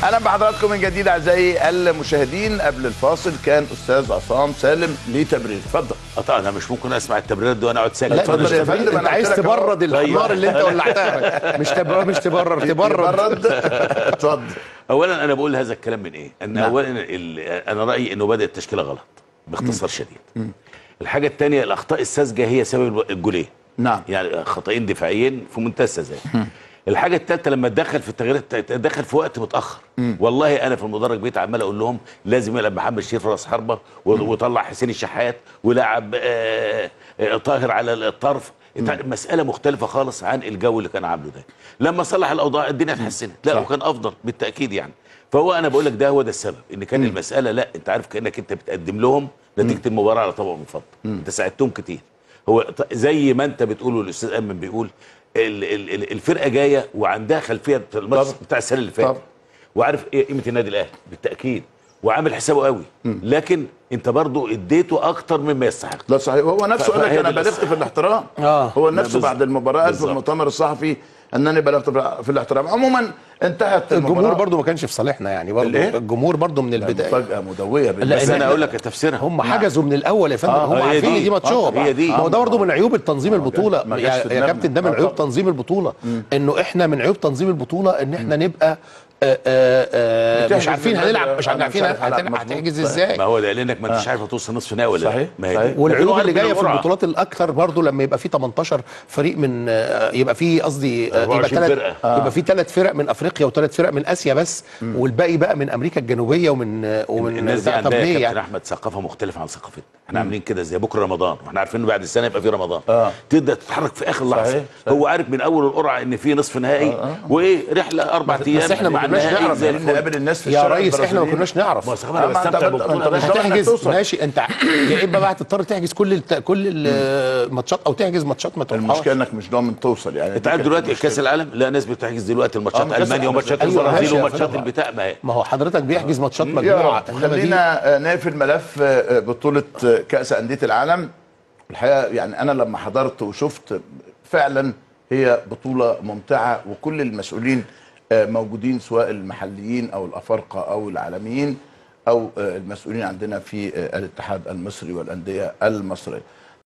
اهلا بحضراتكم من جديد اعزائي المشاهدين قبل الفاصل كان استاذ عصام سالم ليه تبرير اتفضل طبعا انا مش ممكن اسمع التبريرات دي وانا اقعد ساكت لا اتفضل مش يا تبرير فندم، انت أنا عايز قلت لك أهو. تبرد الحمار اللي انت ولعتها مش تبرر مش تبرر تبرد برد اتفضل اولا انا بقول هذا الكلام من ايه؟ ان نعم. اولا ال- انا رايي انه بدا التشكيله غلط باختصار شديد. الحاجه الثانيه الاخطاء الساذجه هي سبب الجولين. نعم يعني خطأين دفاعيين في منتهى السذاجه. الحاجه الثالثه لما تدخل في التغييرات تدخل في وقت متاخر والله انا في المدرج بقيت عمال اقول لهم لازم يلعب محمد شريف راس حربه و- وطلع حسين الشحات ولعب آه، آه، طاهر على الطرف انت- مساله مختلفه خالص عن الجو اللي كان عامله ده لما صلح الاوضاع الدنيا اتحسنت لا وكان افضل بالتاكيد يعني فهو انا بقول لك ده هو ده السبب ان كان المساله لا انت عارف كانك انت بتقدم لهم نتيجه المباراه على طبق من فضه انت ساعدتهم كتير هو ط- زي ما انت بتقول والاستاذ ايمن بيقول ال- ال- ال- الفرقه جايه وعندها خلفيه الماتش طبعا. بتاع السنه اللي فاتت طبعا. وعارف ايه قيمه النادي الاهلي بالتاكيد وعامل حسابه قوي لكن انت برضو اديته اكتر مما يستحق لا صحيح هو نفسه قال لك فهي انا دي بلغت القصة. في الاحترام آه. هو نفسه بالظبط. بعد المباراه قال في بالظبط. المؤتمر الصحفي انني بلغت في الاحترام عموما انتهت الجمهور المباراة برضو ما كانش في صالحنا يعني برضو الإيه؟ الجمهور برضو من البدايه مفاجاه مدويه لا، بس بالنسبه انا إحنا- اقول لك تفسيرها هم حجزوا من الاول يا فندم آه، هم هي عارفين دي. ان دي ماتشهم هي دي. ما هو ده برضه من عيوب التنظيم البطوله ما جاش يا, في يا دماغنا. كابتن ده من آه، عيوب طبعا. تنظيم البطوله انه احنا من عيوب تنظيم البطوله ان احنا نبقى آه، آه، آه، بتحجز مش عارفين بالنادي، هنلعب مش أنا عارفين مش عارف هلعب هتلعب- مظبوط. هتحجز صحيح. ازاي ما هو ده لانك ما انتش عارف هتوصل نصف نهائي ولا صحيح. لا ما هي صحيح. دي والعيوب لكن هو اللي عارف جايه في بالقرعة. البطولات الاكثر برضه لما يبقى في 18 فريق من آه، يبقى في قصدي آه، يبقى 24 ثلاث فرقة. يبقى في ثلاث فرق من افريقيا وثلاث فرق من اسيا بس والباقي بقى من امريكا الجنوبيه ومن آه، ومن الناس دي بتاع- طب عندها يا ليه كابتن يعني احمد ثقافه مختلفه عن ثقافتنا احنا عاملين كده زي بكره رمضان واحنا عارفين انه بعد السنه يبقى في رمضان آه. تبدا تتحرك في اخر لحظه صحيح، هو عارف من اول القرعه ان في نصف نهائي وايه رحله اربع بس ايام إحنا ما مع كناش النهائي نعرف زي ان الفل. نقابل الناس في يا الشارع ريس احنا ما البرازيليين. كناش نعرف ما أصل آه، انا ما أنت بستمتع بت- بالبطوله أنت بس مش ضامن إنك هتحجز توصل. ماشي انت يا اما بقى تضطر تحجز كل الت... كل الماتشات او تحجز ماتشات ما تروحهاش المشكله انك مش ضامن توصل يعني انت دي عارف كانت دلوقتي المشكلة. كاس العالم لا ناس بتحجز دلوقتي آه، الماتشات كأس المانيا العالم. وماتشات أيوة، البرازيل ماشي، وماتشات طبعا. البتاع ما هي ما هو حضرتك بيحجز ماتشات يا مجموعه رب انما دي خلينا آه، نقفل ملف آه، بطولة آه، كأس أندية العالم الحقيقة يعني أنا لما حضرت وشفت فعلا هي بطولة ممتعة وكل المسؤولين آه، موجودين سواء المحليين أو الأفارقة أو العالميين أو آه، المسؤولين عندنا في آه، الاتحاد المصري والأندية المصرية